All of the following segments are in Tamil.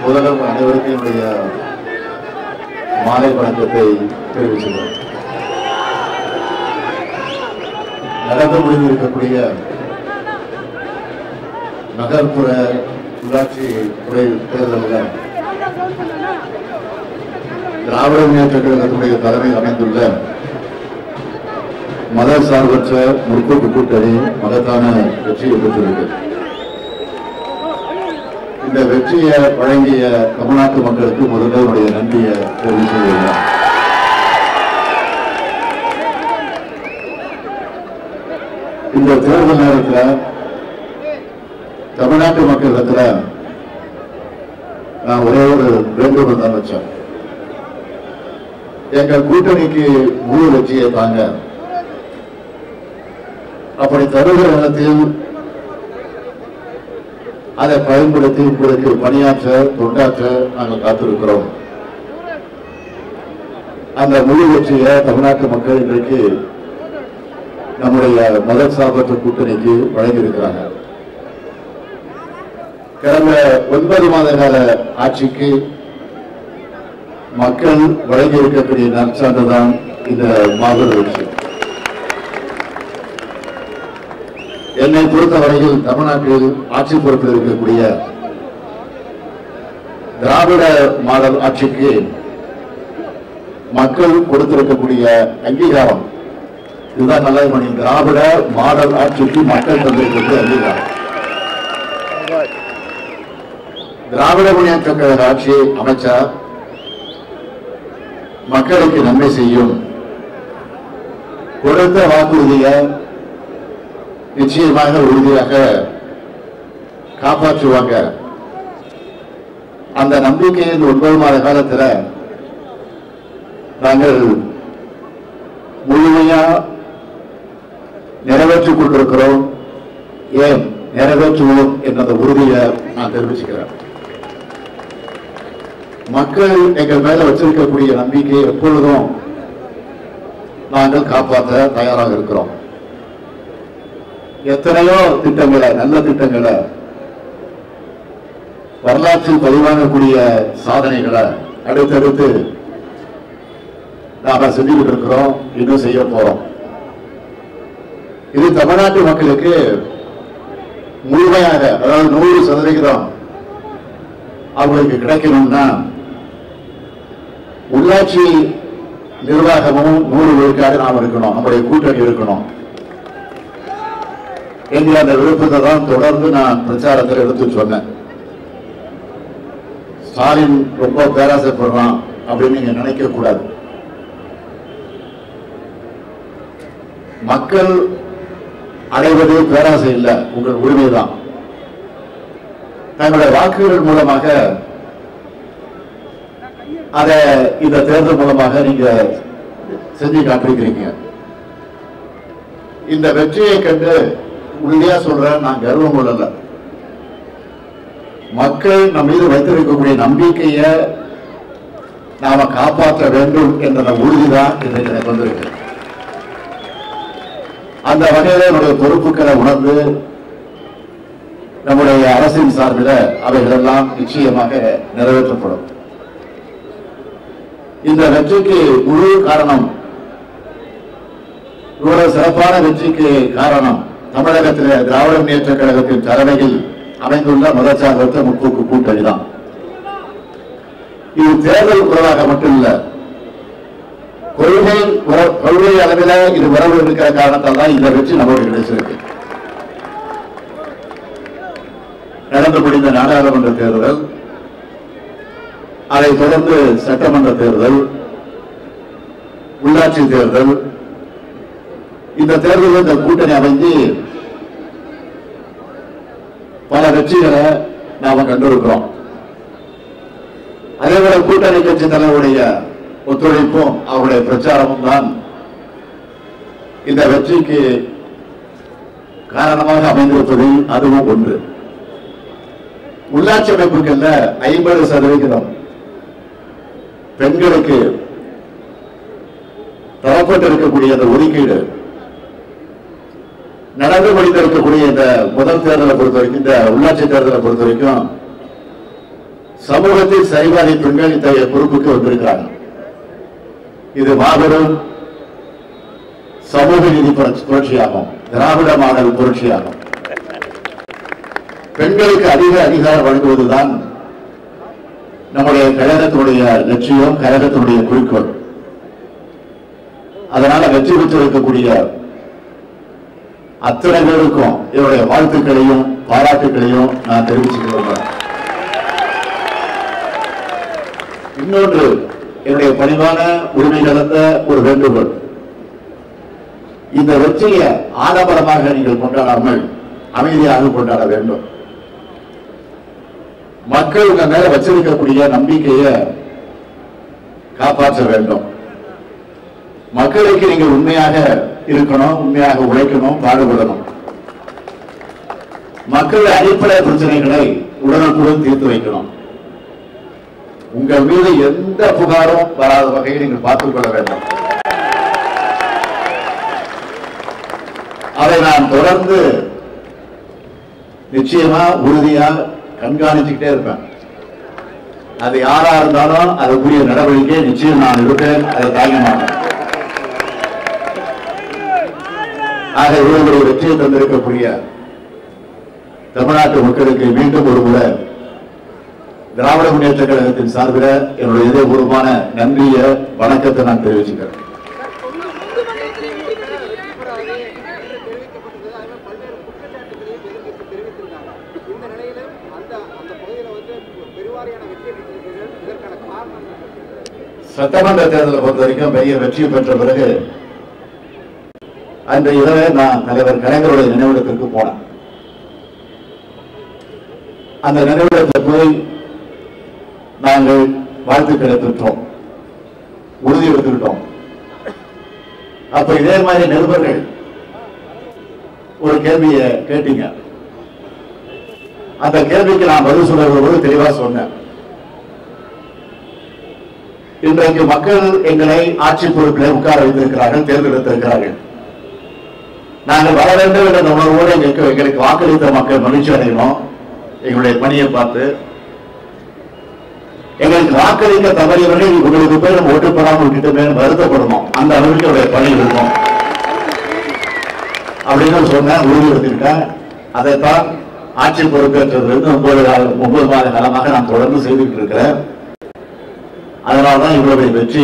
முதலும் அனைவருக்கும் என்னுடைய மாலை வணக்கத்தை தெரிவிச்சுக்கிறேன் நடந்து முடிந்திருக்கக்கூடிய நகர்ப்புற உள்ளாட்சி துறை தேர்தலில் திராவிட முன்னேற்ற கழகத்துடைய தலைமை அமைந்துள்ள மத சார்பற்ற முற்போக்கு கூட்டணி மகத்தான வெற்றியை பெற்றிருக்கு இந்த வெற்றியை வழங்கிய தமிழ்நாட்டு மக்களுக்கு முதல்ல என்னுடைய நன்றியை தெரிவித்து கொள்கிறேன். இந்த தேர்தல் நேரத்தில் தமிழ்நாட்டு மக்களிடத்துல நான் ஒரே ஒரு வேண்டுகோள் தான் வச்சேன் எங்க கூட்டணிக்கு முழு வெற்றியை தாங்க அப்படி தருகிற நேரத்தில் அதை பயன்படுத்தி உங்களுக்கு பணியாற்ற தொண்டாற்ற நாங்கள் காத்திருக்கிறோம் அந்த முழு வெற்றியை தமிழ்நாட்டு மக்கள் இன்றைக்கு நம்முடைய மத சார்பற்ற கூட்டணிக்கு வழங்கியிருக்கிறாங்க கடந்த ஒன்பது மாத கால ஆட்சிக்கு மக்கள் வழங்கி இருக்கக்கூடிய நற்சான்றுதான் இந்த மாபெரும் வெற்றி என்னை பொறுத்தவரையில் தமிழ்நாட்டில் ஆட்சி பொறுப்பில் இருக்கக்கூடிய திராவிட மாடல் ஆட்சிக்கு மக்கள் கொடுத்திருக்கக்கூடிய அங்கீகாரம் இதுதான் நல்ல மணி திராவிட மாடல் ஆட்சிக்கு மக்கள் தந்திருக்கக்கூடிய அங்கீகாரம் திராவிட முன்னேற்ற கழக ஆட்சியை அமைச்சா மக்களுக்கு நன்மை செய்யும் கொடுத்த வாக்குறுதியை நிச்சயமாக உறுதியாக காப்பாற்றுவாங்க அந்த நம்பிக்கையை இந்த ஒன்பது மாத காலத்துல நாங்கள் முழுமையா நிறைவேற்றிக் கொண்டிருக்கிறோம் ஏன் நிறைவேற்றுவோம் என்ற அந்த உறுதியை நான் தெரிவிச்சுக்கிறேன் மக்கள் எங்கள் மேல வச்சிருக்கக்கூடிய நம்பிக்கையை எப்பொழுதும் நாங்கள் காப்பாற்ற தயாராக இருக்கிறோம் எத்தனையோ திட்டங்களை நல்ல திட்டங்களை வரலாற்றில் பதிவாகக்கூடிய சாதனைகளை அடுத்தடுத்து நாம செஞ்சுக்கிட்டு இருக்கிறோம் இன்னும் செய்ய போறோம் இது தமிழ்நாட்டு மக்களுக்கு முழுமையாக அதாவது நூறு சதவிகிதம் அவங்களுக்கு கிடைக்கணும்னா உள்ளாட்சி நிர்வாகமும் நூறு விழுக்காடு நாம் இருக்கணும் நம்முடைய கூட்டணி இருக்கணும் என்கிற அந்த விருப்பத்தை தான் தொடர்ந்து நான் பிரச்சாரத்தில் எடுத்து சொன்னேன் ஸ்டாலின் ரொம்ப பேராசைப்படுறான் அப்படின்னு நீங்க நினைக்க கூடாது மக்கள் அடைவது பேராசை இல்லை உங்கள் உரிமைதான் தங்களுடைய வாக்குகள் மூலமாக அதை இந்த தேர்தல் மூலமாக நீங்க செஞ்சு காட்டிருக்கிறீங்க இந்த வெற்றியை கண்டு உறுதியா சொல்றேன் நான் கர்வம் கொள்ளல மக்கள் நம் மீது வைத்திருக்கக்கூடிய நம்பிக்கையை நாம காப்பாற்ற வேண்டும் என்ற உறுதிதான் இன்றைக்கு எனக்கு வந்திருக்கு அந்த வகையில என்னுடைய பொறுப்புகளை உணர்ந்து நம்முடைய அரசின் சார்பில் அவைகளெல்லாம் நிச்சயமாக நிறைவேற்றப்படும் இந்த வெற்றிக்கு முழு காரணம் இவ்வளவு சிறப்பான வெற்றிக்கு காரணம் தமிழகத்திலே திராவிட முன்னேற்ற கழகத்தின் தலைமையில் அமைந்துள்ள மதச்சார்பற்ற முற்போக்கு கூட்டணி தான் இது தேர்தல் உறவாக மட்டும் இல்ல கொள்கை உற- கொள்கை அளவில் இது உறவு இருக்கிற காரணத்தால் தான் இந்த வெற்றி நமக்கு கிடைச்சிருக்கு நடந்து முடிந்த நாடாளுமன்ற தேர்தல் அதைத் தொடர்ந்து சட்டமன்ற தேர்தல் உள்ளாட்சி தேர்தல் இந்த தேர்தலில் இந்த கூட்டணி அமைஞ்சு பல வெற்றிகளை நாம கண்டிருக்கிறோம் அதே போல கூட்டணி கட்சி தலைவருடைய ஒத்துழைப்பும் அவருடைய பிரச்சாரமும் தான் இந்த வெற்றிக்கு காரணமாக அமைந்திருப்பதில் அதுவும் ஒன்று உள்ளாட்சி அமைப்புகள்ல ஐம்பது சதவிகிதம் பெண்களுக்கு தரப்பட்டு இருக்கக்கூடிய அந்த ஒதுக்கீடு நடந்து முடிந்திருக்கக்கூடிய இந்த முதல் தேர்தலை பொறுத்த வரைக்கும் இந்த உள்ளாட்சி தேர்தலை பொறுத்த வரைக்கும் சமூகத்தில் சரிபாதை பெண்கள் இத்தகைய பொறுப்புக்கு வந்திருக்கிறாங்க இது மாபெரும் சமூக நீதி புரட்சி- புரட்சியாகும் திராவிட மாடல் புரட்சியாகும் பெண்களுக்கு அதிக அதிகாரம் வழங்குவதுதான் நம்முடைய கழகத்தினுடைய லட்சியம் கழகத்தினுடைய குறிக்கோள் அதனால வெற்றி பெற்றிருக்கக்கூடிய அத்தனை பேருக்கும் என்னுடைய வாழ்த்துக்களையும் பாராட்டுக்களையும் நான் தெரிவிச்சுக்க விரும்புறேன் இன்னொன்று என்னுடைய பணிவான உரிமை கலந்த ஒரு வேண்டுகோள் இந்த வெற்றியை ஆடம்பரமாக நீங்கள் கொண்டாடாமல் அமைதியாக கொண்டாட வேண்டும் மக்கள் உங்க மேல வச்சிருக்கக்கூடிய நம்பிக்கையை காப்பாற்ற வேண்டும் மக்களுக்கு நீங்கள் உண்மையாக இருக்கணும் உண்மையாக உழைக்கணும் பாடுபடணும் மக்கள் அடிப்படை பிரச்சனைகளை உடனுக்குடன் தீர்த்து வைக்கணும் உங்கள் மீது எந்த புகாரும் வராத வகையில் நீங்கள் பார்த்துக் கொள்ள வேண்டும் அதை நான் தொடர்ந்து நிச்சயமா உறுதியா கண்காணிச்சுக்கிட்டே இருப்பேன் அது யாரா இருந்தாலும் அதுக்குரிய நடவடிக்கை நிச்சயம் நான் எடுப்பேன் அதை தாங்க மாட்டேன் ஆக இவர்களுடைய வெற்றியை தந்திருக்கக்கூடிய தமிழ்நாட்டு மக்களுக்கு மீண்டும் ஒரு முறை திராவிட முன்னேற்ற கழகத்தின் சார்பில் என்னுடைய இதயபூர்வமான நன்றிய வணக்கத்தை நான் தெரிவிச்சுக்கிறேன் இந்த நிலையில அந்த அந்த பகுதியில வந்து பெருவாரியான வெற்றி அளித்திருக்கிறீர்கள் இதற்கான காரணம் என்ன? சட்டமன்ற தேர்தலை பொறுத்த வரைக்கும் பெரிய வெற்றி பெற்ற பிறகு அந்த இரவே நான் தலைவர் கலைஞருடைய நினைவிடத்திற்கு போனேன் அந்த நினைவிடத்தில் போய் நாங்கள் வாழ்த்துக்களை பெற்றோம் உறுதி எடுத்துக்கிட்டோம் அப்ப இதே மாதிரி நிருபர்கள் ஒரு கேள்வியை கேட்டீங்க அந்த கேள்விக்கு நான் பதில் சொல்லும்போது தெளிவா சொன்னேன் இன்றைக்கு மக்கள் எங்களை ஆட்சி பொறுப்பில் உட்கார வைத்திருக்கிறார்கள் தேர்ந்தெடுத்திருக்கிறார்கள் நாங்கள் வர வேண்டும் என்ற உணர்வோடு எங்களுக்கு எங்களுக்கு வாக்களித்த மக்கள் மகிழ்ச்சி அடையணும் எங்களுடைய பணியை பார்த்து எங்களுக்கு வாக்களிக்க தவறியவர்கள் உங்களுக்கு போய் நம்ம ஓட்டு போடாமல் விட்டுட்டுமே வருத்தப்படணும் அந்த அளவுக்கு என்னுடைய பணி இருக்கும் அப்படின்னு சொன்னேன் உறுதிப்படுத்திருக்கேன் அதைத்தான் ஆட்சி பொறுப்பேற்றதிலிருந்து ஒன்பது கால- ஒன்பது மாத காலமாக நான் தொடர்ந்து செய்துட்டு இருக்கிறேன் அதனால்தான் இவருடைய வெற்றி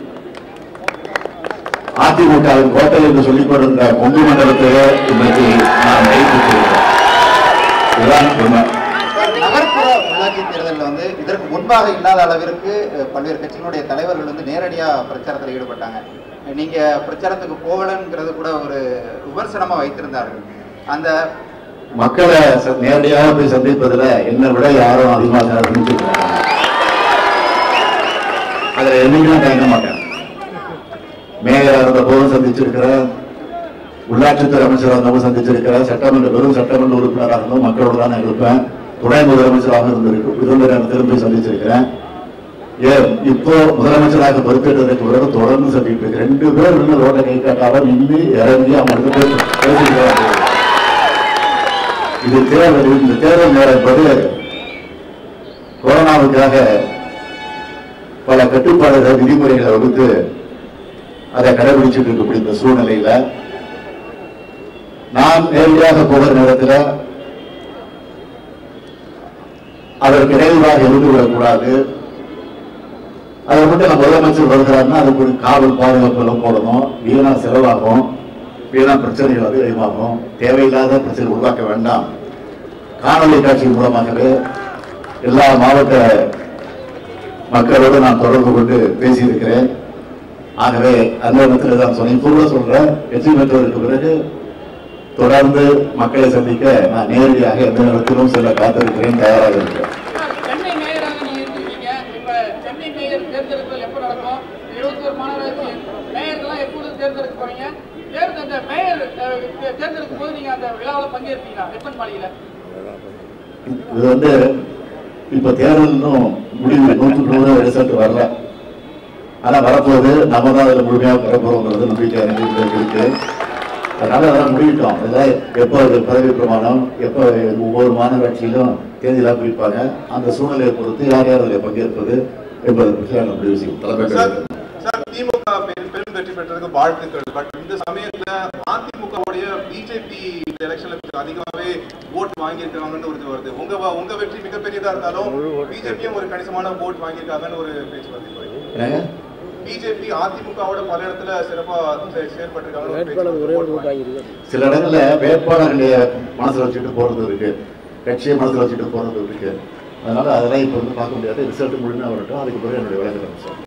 அதிமுகவின் கோட்டை என்று சொல்லிக் கொண்டிருந்த கொங்கு மண்டலத்திலே இன்றைக்கு நாம் ஜெயித்திருக்கிறோம் இதுதான் உண்மை நகர்ப்புற உள்ளாட்சி தேர்தலில் வந்து இதற்கு முன்பாக இல்லாத அளவிற்கு அஹ், பல்வேறு கட்சிகளுடைய தலைவர்கள் வந்து நேரடியா பிரச்சாரத்தில் ஈடுபட்டாங்க நீங்க பிரச்சாரத்துக்கு போகலங்கிறது கூட ஒரு விமர்சனமா வைத்திருந்தார்கள் அந்த மக்களை ச- நேரடியாக போய் சந்திப்பதுல என்னை விட யாரும் அதிகமாக சந்திச்சிருக்காங்க அதுல என்னைக்கும் தயங்க மாட்டேன் மேயரா இருந்த போதும் சந்திச்சிருக்கிறேன் உள்ளாட்சித்துறை அமைச்சராக இருந்தவங்க சந்திச்சிருக்கிறேன் சட்டமன்ற வெறும் சட்டமன்ற உறுப்பினராக இருந்தும் மக்களோட தான் நான் இருப்பேன் துணை முதலமைச்சராக இருந்திருக்கு இருந்த நேரத்திலும் போய் சந்திச்சிருக்கிறேன் ஏன் இப்போ முதலமைச்சராக பொறுப்பேற்றதற்கு பிறகு தொடர்ந்து சந்திட்டு இருக்கு ரெண்டு பேர் நின்று ரோட்டை கை காட்டாலும் நின்று இறங்கி அவங்க ரெண்டு பேர் பேசிக்கிறாங்க இது தேர்தல் இந்த தேர்தல் நேரம் என்பது கொரோனாவுக்காக பல கட்டுப்பாடுகள் விதிமுறைகளை வகுத்து அதை கடைபிடிச்சிட்டு இருக்கக்கூடிய இந்த சூழ்நிலையில நான் நேரடியாக போகிற நேரத்தில் அதற்கு இடையூறாக இருந்து விடக்கூடாது அதை மட்டும் நம்ம முதலமைச்சர் வருகிறாருன்னா அதுக்கு ஒரு காவல் பாதுகாப்பு எல்லாம் போடணும் வீணா செலவாகும் வீணா பிரச்சனைகள் அதிகமாகும் தேவையில்லாத பிரச்சனை உருவாக்க வேண்டாம் காணொலி காட்சி மூலமாகவே எல்லா மாவட்ட மக்களோடு நான் தொடர்பு கொண்டு பேசியிருக்கிறேன் ஆகவே அந்த இடத்துல தான் சொன்னேன் இப்போ கூட சொல்றேன் வெற்றி பெற்றதற்கு பிறகு தொடர்ந்து மக்களை சந்திக்க நான் நேரடியாக எந்த நேரத்திலும் செல்ல காத்திருக்கிறேன் தயாராக இருக்கிறேன் சென்னை மேயராக நீங்க இருக்கீங்க இப்ப சென்னை மேயர் தேர்ந்தெடுத்தல் எப்ப நடக்கும் இருபத்தி ஒரு மாநகராட்சி மேயர்கள்லாம் எப்போது தேர்ந்தெடுக்க போறீங்க தேர்தல் அந்த மேயர் அஹ், தே- தேர்ந்தெடுக்கும் போது நீங்க அந்த விழாவில் பங்கேற்பீங்களா வெப்பன் மாளிகையில இது வந்து இப்ப தேர்தல் இன்னும் முடிவு நூற்றுக்கு நூறு ரிசல்ட் வரல ஆனா வரப்போகுது நம்ம தான் அதுல முழுமையாக பெறப்போறோங்கிறது நம்பிக்கை எனக்கு இருக்கு அதனால அதெல்லாம் முடிவிட்டோம் அதெல்லாம் எப்போ அது பதவி பிரமாணம் எப்போ ஒவ்வொரு மாநகராட்சியிலும் தேதியெல்லாம் குறிப்பாங்க அந்த சூழ்நிலையை பொறுத்து யார் யார் அதில் பங்கேற்பது என்பதை பற்றி நாங்கள் முடிவு செய்வோம் தலைமை சார் கழகம். சார் திமுக பெரும் பெரும் வெற்றி பெற்றதுக்கு வாழ்த்துக்கள் பட் இந்த சமயத்துல அதிமுகவுடைய பிஜேபி இந்த எலெக்ஷன்ல கொஞ்சம் அதிகமாவே ஓட் வாங்கியிருக்காங்கன்னு ஒரு இது வருது உங்க வ- உங்க வெற்றி மிகப்பெரியதா இருந்தாலும் பிஜேபியும் ஒரு கணிசமான ஓட் வாங்கியிருக்காங்கன்னு ஒரு பேச்சு வருது இப்போ. என்னங்க பிஜேபி அதிமுகவோட பல இடத்துல சிறப்பா செ- செயல்பட்டிருக்காங்கன்னு ஒரு பேச்சு வருது. ஓட் வாங்கி. சில இடங்கள்ல வேட்பாளர்களை மனசுல வச்சுட்டு போறது இருக்கு கட்சியை மனசுல வச்சுட்டு போறது இருக்கு அதனால அதெல்லாம் இப்போ வந்து பார்க்க முடியாது ரிசல்ட் முழுமையாக வரட்டும் அதுக்கு பிறகு என்னுடைய விளக்கம் சார்